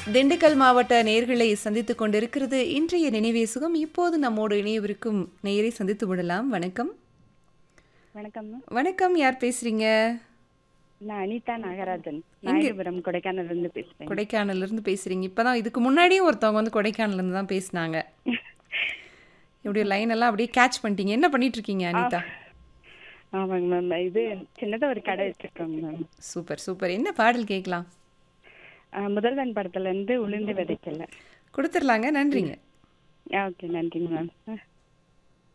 திண்டுக்கல் மாவட்ட நேர்களை சந்தித்துக் கொண்டிருக்கிறது இன்றைய நினைவே சுகம் இப்போது நம்மோடு இணையவிருக்கும் நேயரை சந்தித்து விடலாம் வணக்கம் வணக்கம் மேம் வணக்கம் யார் பேசுறீங்க நான் அனிதா நாகராஜன் நாயுடுபுரம் கொடைக்கானல்ல இருந்து பேசுறேன் கொடைக்கானல்ல இருந்து பேசுறீங்க இப்பதான் இதுக்கு முன்னாடியும் ஒருத்தவங்க வந்து கொடைக்கானல்ல இருந்து தான் பேசினாங்க இப்படி லைன் எல்லாம் அப்படியே கேட்ச் பண்ணிட்டீங்க என்ன பண்ணிட்டு இருக்கீங்க அனிதா ஆமாங்க மேம் இது சின்னதா ஒரு கடை வச்சிருக்கோங்க மேம் சூப்பர் சூப்பர் என்ன பாடல் கேட்கலாம் ஆ, முதல்வன் படத்துல இருந்து உளுந்து விதைக்கல கொடுத்துடலாங்க நன்றிங்க ஓகே நன்றிங்க மேம்